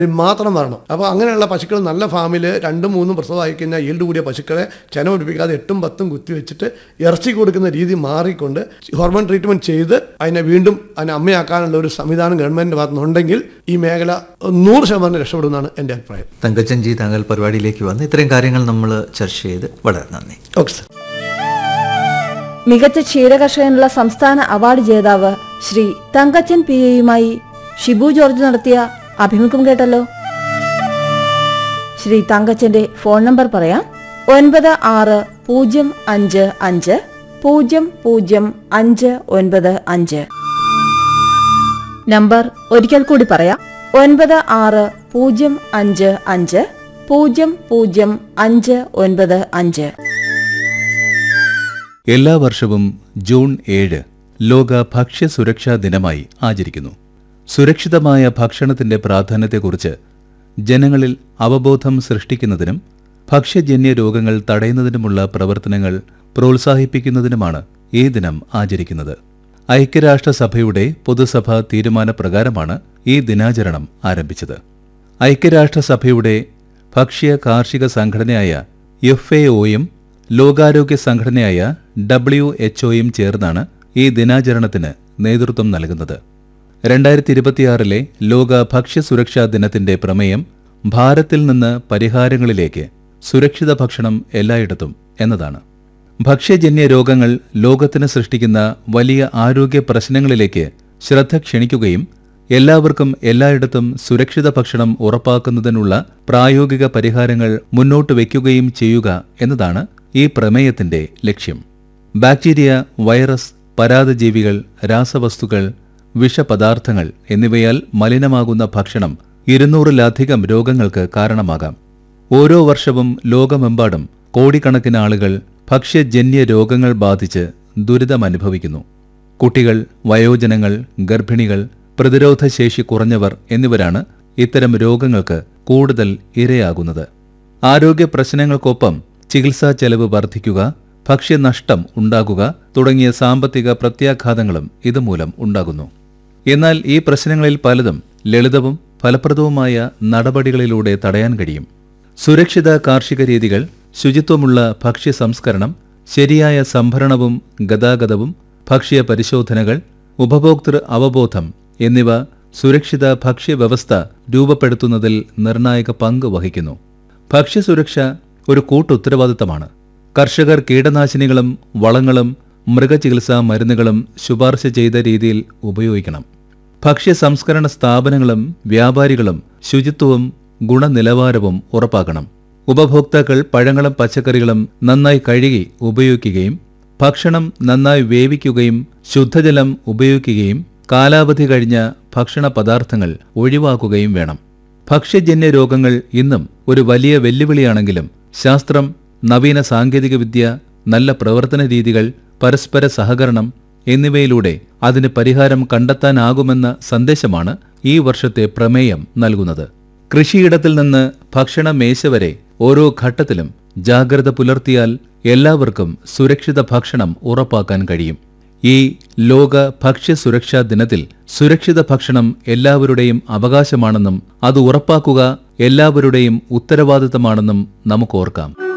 മാത്രം വരണം അപ്പോൾ അങ്ങനെയുള്ള പശുക്കൾ നല്ല ഫാമിൽ രണ്ടും മൂന്നും പ്രസവമായി കഴിഞ്ഞാൽ ഈൽഡ് കൂടിയ പശുക്കളെ ചെന പിടിപ്പിക്കാതെ എട്ടും പത്തും കുത്തി വെച്ചിട്ട് ഇറച്ചി കൊടുക്കുന്ന രീതി മാറിക്കൊണ്ട് ഹോർമോൺ ട്രീറ്റ്മെന്റ് ചെയ്ത് അതിനെ വീണ്ടും അതിനെ അമ്മയാക്കാനുള്ള ഒരു സംവിധാനം ഗവൺമെന്റിന്റെ ഭാഗത്തുനിന്നുണ്ടെങ്കിൽ ഈ മേഖല നൂറ് ശതമാനം രക്ഷപ്പെടുമെന്നാണ് എൻ്റെ അഭിപ്രായം തങ്കച്ചൻജി താങ്കൾ പരിപാടിയിലേക്ക് വന്ന് ഇത്രയും കാര്യങ്ങൾ നമ്മൾ ചർച്ച ചെയ്ത് വളരെ നന്ദി ഓക്കെ സാർ മികച്ച ക്ഷീരകർഷകനുള്ള സംസ്ഥാന അവാർഡ് ജേതാവ് ശ്രീ തങ്കച്ചൻ പി എയുമായി ഷിബു ജോർജ് നടത്തിയ അഭിമുഖം കേട്ടല്ലോ ശ്രീ തങ്കച്ചന്റെ ഫോൺ നമ്പർ പറയാം ഒൻപത് ആറ് പൂജ്യം അഞ്ച് അഞ്ച് പൂജ്യം പൂജ്യം അഞ്ച് ഒൻപത് അഞ്ച് നമ്പർ ഒരിക്കൽ കൂടി പറയാം ഒൻപത് ആറ് പൂജ്യം അഞ്ച് അഞ്ച് പൂജ്യം പൂജ്യം അഞ്ച് ഒൻപത് അഞ്ച് എല്ലാ വർഷവും ജൂൺ ഏഴ് ലോക ഭക്ഷ്യ സുരക്ഷാ ദിനമായി ആചരിക്കുന്നു സുരക്ഷിതമായ ഭക്ഷണത്തിന്റെ പ്രാധാന്യത്തെക്കുറിച്ച് ജനങ്ങളിൽ അവബോധം സൃഷ്ടിക്കുന്നതിനും ഭക്ഷ്യജന്യ രോഗങ്ങൾ തടയുന്നതിനുമുള്ള പ്രവർത്തനങ്ങൾ പ്രോത്സാഹിപ്പിക്കുന്നതിനുമാണ് ഈ ദിനം ആചരിക്കുന്നത് ഐക്യരാഷ്ട്രസഭയുടെ പൊതുസഭ തീരുമാനപ്രകാരമാണ് ഈ ദിനാചരണം ആരംഭിച്ചത് ഐക്യരാഷ്ട്രസഭയുടെ ഭക്ഷ്യ കാർഷിക സംഘടനയായ എഫ് എ ഒയും ലോകാരോഗ്യ സംഘടനയായ ഡബ്ല്യു എച്ച്ഒയും ചേർന്നാണ് ഈ ദിനാചരണത്തിന് നേതൃത്വം നൽകുന്നത് രണ്ടായിരത്തി ഇരുപത്തിയാറിലെ ലോക ഭക്ഷ്യ സുരക്ഷാ ദിനത്തിന്റെ പ്രമേയം ഭാരത്തിൽ നിന്ന് പരിഹാരങ്ങളിലേക്ക് സുരക്ഷിത ഭക്ഷണം എല്ലായിടത്തും എന്നതാണ് ഭക്ഷ്യജന്യ രോഗങ്ങൾ ലോകത്തിന് സൃഷ്ടിക്കുന്ന വലിയ ആരോഗ്യ പ്രശ്നങ്ങളിലേക്ക് ശ്രദ്ധ ക്ഷണിക്കുകയും എല്ലാവർക്കും എല്ലായിടത്തും സുരക്ഷിത ഭക്ഷണം ഉറപ്പാക്കുന്നതിനുള്ള പ്രായോഗിക പരിഹാരങ്ങൾ മുന്നോട്ട് വയ്ക്കുകയും ചെയ്യുക എന്നതാണ് ഈ പ്രമേയത്തിന്റെ ലക്ഷ്യം ബാക്ടീരിയ വൈറസ് പരാതജീവികൾ രാസവസ്തുക്കൾ വിഷപദാർത്ഥങ്ങൾ എന്നിവയാൽ മലിനമാകുന്ന ഭക്ഷണം ഇരുന്നൂറിലധികം രോഗങ്ങൾക്ക് കാരണമാകാം ഓരോ വർഷവും ലോകമെമ്പാടും കോടിക്കണക്കിന് ആളുകൾ ഭക്ഷ്യജന്യ രോഗങ്ങൾ ബാധിച്ച് ദുരിതമനുഭവിക്കുന്നു കുട്ടികൾ വയോജനങ്ങൾ ഗർഭിണികൾ പ്രതിരോധശേഷി കുറഞ്ഞവർ എന്നിവരാണ് ഇത്തരം രോഗങ്ങൾക്ക് കൂടുതൽ ഇരയാകുന്നത് ആരോഗ്യ പ്രശ്നങ്ങൾക്കൊപ്പം ചികിത്സാ ചെലവ് വർദ്ധിക്കുക ഭക്ഷ്യനഷ്ടം ഉണ്ടാകുക തുടങ്ങിയ സാമ്പത്തിക പ്രത്യാഘാതങ്ങളും ഇതുമൂലം ഉണ്ടാകുന്നു എന്നാൽ ഈ പ്രശ്നങ്ങളിൽ പലതും ലളിതവും ഫലപ്രദവുമായ നടപടികളിലൂടെ തടയാൻ കഴിയും സുരക്ഷിത കാർഷിക രീതികൾ ശുചിത്വമുള്ള ഭക്ഷ്യ സംസ്കരണം ശരിയായ സംഭരണവും ഗതാഗതവും ഭക്ഷ്യ പരിശോധനകൾ ഉപഭോക്തൃ അവബോധം എന്നിവ സുരക്ഷിത ഭക്ഷ്യവ്യവസ്ഥ രൂപപ്പെടുത്തുന്നതിൽ നിർണായക പങ്ക് വഹിക്കുന്നു ഭക്ഷ്യസുരക്ഷ ഒരു കൂട്ടുത്തരവാദിത്തമാണ് കർഷകർ കീടനാശിനികളും വളങ്ങളും മൃഗചികിത്സാ മരുന്നുകളും ശുപാർശ ചെയ്ത രീതിയിൽ ഉപയോഗിക്കണം ഭക്ഷ്യ സംസ്കരണ സ്ഥാപനങ്ങളും വ്യാപാരികളും ശുചിത്വവും ഗുണനിലവാരവും ഉറപ്പാക്കണം ഉപഭോക്താക്കൾ പഴങ്ങളും പച്ചക്കറികളും നന്നായി കഴുകി ഉപയോഗിക്കുകയും ഭക്ഷണം നന്നായി വേവിക്കുകയും ശുദ്ധജലം ഉപയോഗിക്കുകയും കാലാവധി കഴിഞ്ഞ ഭക്ഷണ പദാർത്ഥങ്ങൾ ഒഴിവാക്കുകയും വേണം ഭക്ഷ്യജന്യ രോഗങ്ങൾ ഇന്നും ഒരു വലിയ വെല്ലുവിളിയാണെങ്കിലും ശാസ്ത്രം നവീന സാങ്കേതികവിദ്യ നല്ല പ്രവർത്തന രീതികൾ പരസ്പര സഹകരണം എന്നിവയിലൂടെ അതിന് പരിഹാരം കണ്ടെത്താനാകുമെന്ന സന്ദേശമാണ് ഈ വർഷത്തെ പ്രമേയം നൽകുന്നത് കൃഷിയിടത്തിൽ നിന്ന് ഭക്ഷണ മേശ വരെ ഓരോ ഘട്ടത്തിലും ജാഗ്രത പുലർത്തിയാൽ എല്ലാവർക്കും സുരക്ഷിത ഭക്ഷണം ഉറപ്പാക്കാൻ കഴിയും ഈ ലോക ഭക്ഷ്യ സുരക്ഷാ ദിനത്തിൽ സുരക്ഷിത ഭക്ഷണം എല്ലാവരുടെയും അവകാശമാണെന്നും അത് ഉറപ്പാക്കുക എല്ലാവരുടെയും ഉത്തരവാദിത്തമാണെന്നും നമുക്ക് ഓർക്കാം